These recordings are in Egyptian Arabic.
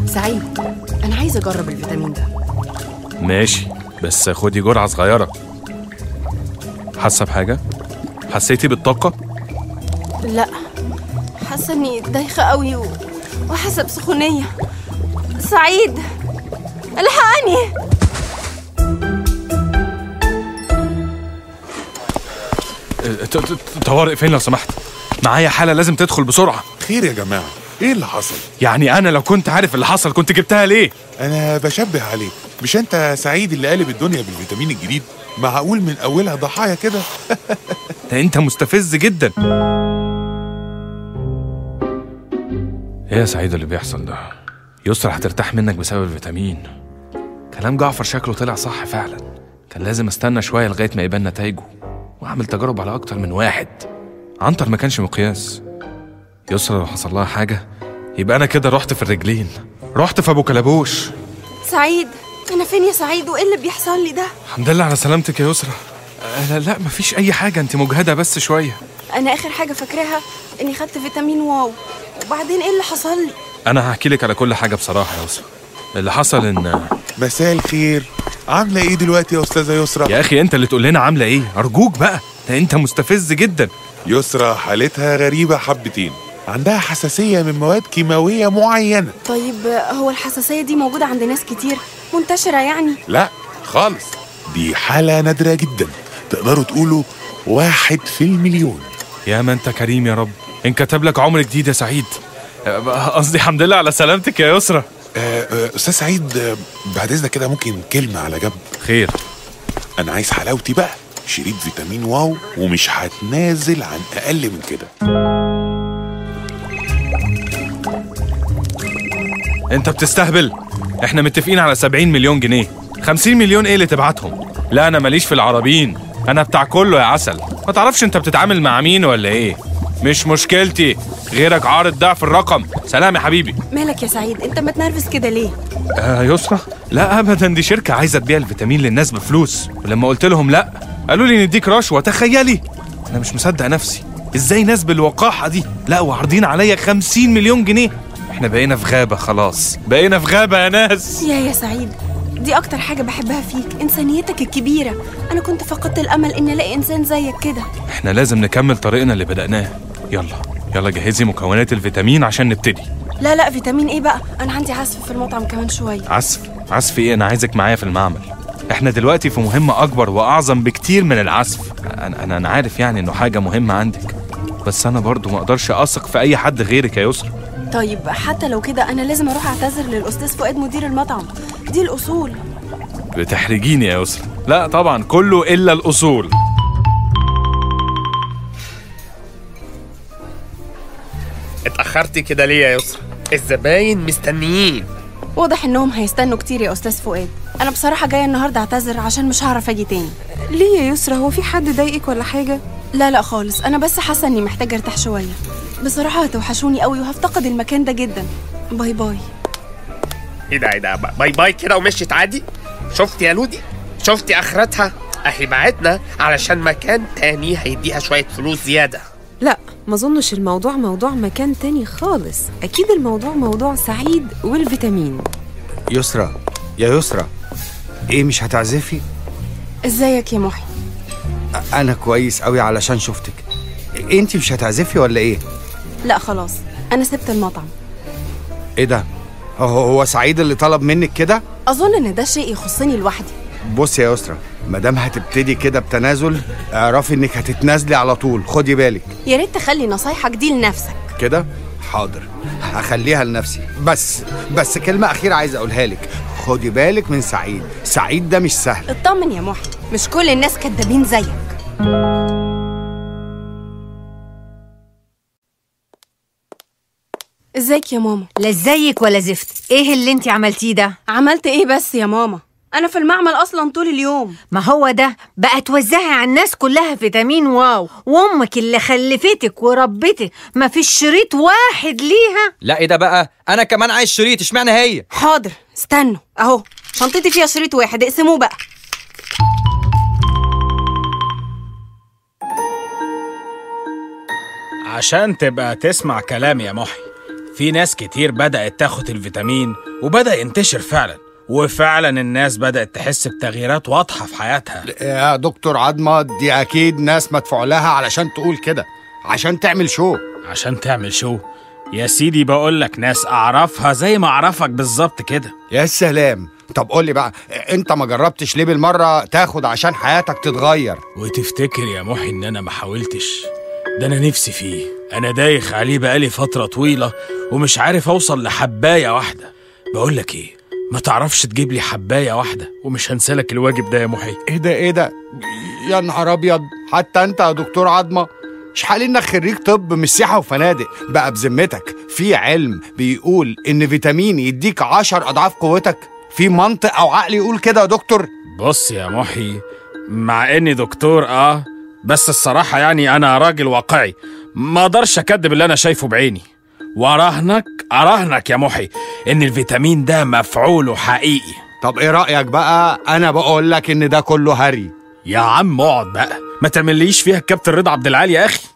سعيد انا عايزه اجرب الفيتامين ده ماشي بس خدي جرعة صغيرة حاسة بحاجة؟ حسيتي بالطاقة؟ لا حاسه اني دايخه قوي و... وحاسه بسخونيه سعيد الحقني اه، ت- ت- طوارئ فين لو سمحت؟ معايا حالة لازم تدخل بسرعة خير يا جماعة ايه اللي حصل يعني أنا لو كنت عارف اللي حصل كنت جبتها ليه؟ انا بشبه عليك مش انت سعيد اللي قالب الدنيا بالفيتامين الجديد معقول من اولها ضحايا كده ده أنت مستفز جدا إيه يا سعيد اللي بيحصل ده؟ يسرا هترتاح منك بسبب الفيتامين كلام جعفر شكله طلع صح فعلا كان لازم استنى شوية لغاية ما يبان نتائجه وأعمل تجارب على أكتر من واحد عنتر ما كانش مقياس يسرا لو حصل لها حاجة يبقى أنا كده رحت في الرجلين رحت في أبو كلبوش سعيد انا فين يا سعيد وايه اللي بيحصل لي ده الحمد لله على سلامتك يا يسرا آه، لا لا مفيش أي حاجة أنت مجهدة بس شوية انا اخر حاجه فاكراها اني خدت فيتامين واو وبعدين ايه اللي حصل لي أنا هحكي لك على كل حاجة بصراحة يا يسرا اللي حصل إن مساء الخير عاملة ايه دلوقتي يا استاذة يسرا يا أخي أنت اللي تقول لنا عاملة إيه أرجوك بقى ده أنت مستفز جدا يسرا حالتها غريبة حبتين عندها حساسية من مواد كيماوية معينة طيب هو الحساسيه دي موجوده عند ناس كتير منتشره يعني لا خالص دي حالة نادرة جدا تقدروا تقولوا واحد في المليون يا ما أنت كريم يا رب إن كتب لك عمر جديد يا سعيد آه، قصدي الحمد لله على سلامتك يا يسرا آه، آه، استاذ سعيد آه، بعد اذنك كده ممكن كلمة على جنب خير انا عايز حلاوتي بقى شريط فيتامين واو ومش هتنازل عن اقل من كده انت بتستهبل احنا متفقين على 70 مليون جنيه 50 مليون ايه اللي تبعتهم لا انا ماليش في العربين انا بتاع كله يا عسل ما تعرفش انت بتتعامل مع مين ولا ايه مش مشكلتي غيرك عارض ضعف الرقم سلام يا حبيبي مالك يا سعيد انت متنرفز كده ليه آه يسرا لا ابدا دي شركه عايزه تبيع الفيتامين للناس بفلوس ولما قلت لهم لا قالوا لي نديك رشوه تخيلي انا مش مصدق نفسي ازاي ناس بالوقاحه دي لا وعارضين عليا 50 مليون جنيه احنا بقينا في غابه خلاص بقينا في غابه يا ناس يا يا سعيد دي اكتر حاجه بحبها فيك انسانيتك الكبيره انا كنت فقدت الامل اني الاقي انسان زيك كده احنا لازم نكمل طريقنا اللي بدأناه يلا يلا جهزي مكونات الفيتامين عشان نبتدي لا لا فيتامين ايه بقى انا عندي عزف في المطعم كمان شويه عزف عزف ايه انا عايزك معايا في المعمل احنا دلوقتي في مهمة اكبر واعظم بكتير من العزف انا انا, أنا عارف يعني انه حاجة مهمة عندك بس انا برضو ما اقدرش اثق في اي حد غيرك يا يسرا طيب حتى لو كده انا لازم اروح اعتذر للاستاذ فؤاد مدير المطعم دي الاصول بتحرجيني يا يسرا لا طبعا كله الا الاصول اتأخرتي كده ليه يا يسرا؟ الزباين مستنيين واضح انهم هيستنوا كتير يا استاذ فؤاد انا بصراحه جايه النهارده اعتذر عشان مش هعرف اجي تاني ليه يا يسرا هو في حد ضايقك ولا حاجة؟ لا لا خالص انا بس حاسه اني محتاجه ارتاح شويه بصراحه هتوحشوني قوي وهفتقد المكان ده جدا باي باي ايه ده ايه ده باي باي كده ومشيت عادي؟ شفتي يا لودي؟ شفتي اخرتها؟ اهي بعتنا علشان مكان تاني هيديها شوية فلوس زيادة لا ما اظنش الموضوع موضوع مكان تاني خالص اكيد الموضوع موضوع سعيد والفيتامين يسرا يا يسرا ايه مش هتعزفي ازيك يا محي انا كويس قوي علشان شفتك انت مش هتعزفي ولا ايه لا خلاص انا سبت المطعم ايه ده هو هو سعيد اللي طلب منك كده اظن ان ده شيء يخصني لوحدي بصي يا يسرا ما دام هتبتدي كده بتنازل اعرفي انك هتتنازلي على طول خدي بالك يا ريت تخلي نصايحك دي لنفسك كده حاضر هخليها لنفسي بس بس كلمة أخيرة عايز أقولها لك خدي بالك من سعيد سعيد ده مش سهل اطمن يا محي مش كل الناس كدابين زيك ازيك يا ماما لا ازيك ولا زفت ايه اللي انت عملتيه ده عملت ايه بس يا ماما انا في المعمل اصلا طول اليوم ما هو ده بقى توزعي على الناس كلها فيتامين واو وامك اللي خلفتك وربتك ما فيش شريط واحد ليها لا ايه ده بقى انا كمان عايز شريط اشمعنى هي حاضر استنوا اهو شنطتي فيها شريط واحد اقسموه بقى عشان تبقى تسمع كلامي يا محي في ناس كتير بدأت تاخد الفيتامين وبدأ ينتشر فعلا وفعلا الناس بدأت تحس بتغييرات واضحة في حياتها يا دكتور عظمة دي أكيد ناس مدفوع لها علشان تقول كده عشان تعمل شو عشان تعمل شو يا سيدي بقول لك ناس أعرفها زي ما أعرفك بالظبط كده يا سلام طب قول لي بقى انت ما جربتش ليه بالمرة تاخد عشان حياتك تتغير وتفتكر يا محي إن أنا ما حاولتش ده أنا نفسي فيه أنا دايخ عليه بقالي فترة طويلة ومش عارف أوصل لحباية واحدة بقول لك إيه ما تعرفش تجيب لي حباية واحدة ومش هنسالك الواجب ده يا محي ايه ده ايه ده يا نهار ابيض حتى انت يا دكتور عظمة مش حال انك خريج طب مش سياحة وفنادق بقى بذمتك في علم بيقول ان فيتامين يديك عشر اضعاف قوتك في منطق او عقل يقول كده يا دكتور بص يا محي مع اني دكتور اه بس الصراحة يعني انا راجل واقعي ما اقدرش اكدب اللي انا شايفه بعيني وراهنك اراهنك يا محي ان الفيتامين ده مفعوله حقيقي طب ايه رأيك بقى انا بقول لك ان ده كله هري يا عم اقعد بقى ما تعمليش فيها الكابتن رضا عبد العالي يا اخي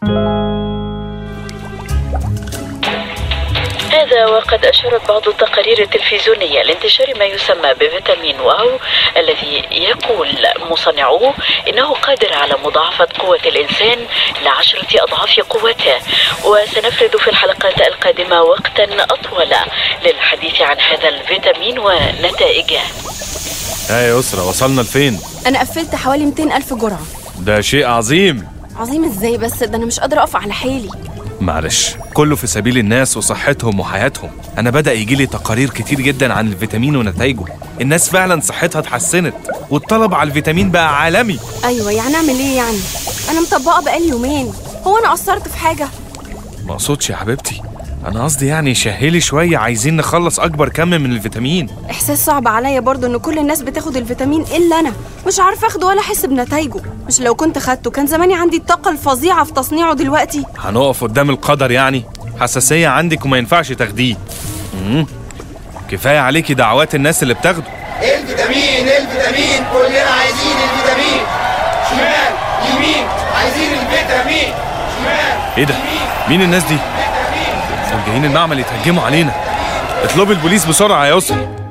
هذا وقد أشارت بعض التقارير التلفزيونية لانتشار ما يسمى بفيتامين واو الذي يقول مصنعوه إنه قادر على مضاعفة قوة الإنسان لعشرة أضعاف قوته وسنفرد في الحلقات القادمة وقتا أطول للحديث عن هذا الفيتامين ونتائجه ها يا يسرا وصلنا لفين أنا قفلت حوالي 200 ألف جرعة ده شيء عظيم عظيم إزاي بس ده أنا مش قادرة أقف على حيلي معلش كله في سبيل الناس وصحتهم وحياتهم انا بدا يجي لي تقارير كتير جدا عن الفيتامين ونتائجه الناس فعلا صحتها اتحسنت والطلب على الفيتامين بقى عالمي أيوة يعني أعمل إيه يعني أنا مطبقة بقالي يومين هو أنا قصرت في حاجة ما اقصدش يا حبيبتي انا قصدي يعني شهلي شويه عايزين نخلص اكبر كم من الفيتامين إحساس صعب عليا برضه إن كل الناس بتاخد الفيتامين إلا أنا مش عارفة أخده ولا أحس بنتايجه مش لو كنت خدته كان زماني عندي الطاقة الفظيعة في تصنيعه دلوقتي هنقف قدام القدر يعني حساسيه عندك وما ينفعش تاخديه مم. كفايه عليكي دعوات الناس اللي بتاخده الفيتامين الفيتامين كلنا عايزين الفيتامين شمال يمين عايزين الفيتامين شمال ايه ده مين الناس دي دول جايين المعمل يتهجموا علينا اطلبي البوليس بسرعه يا يسرا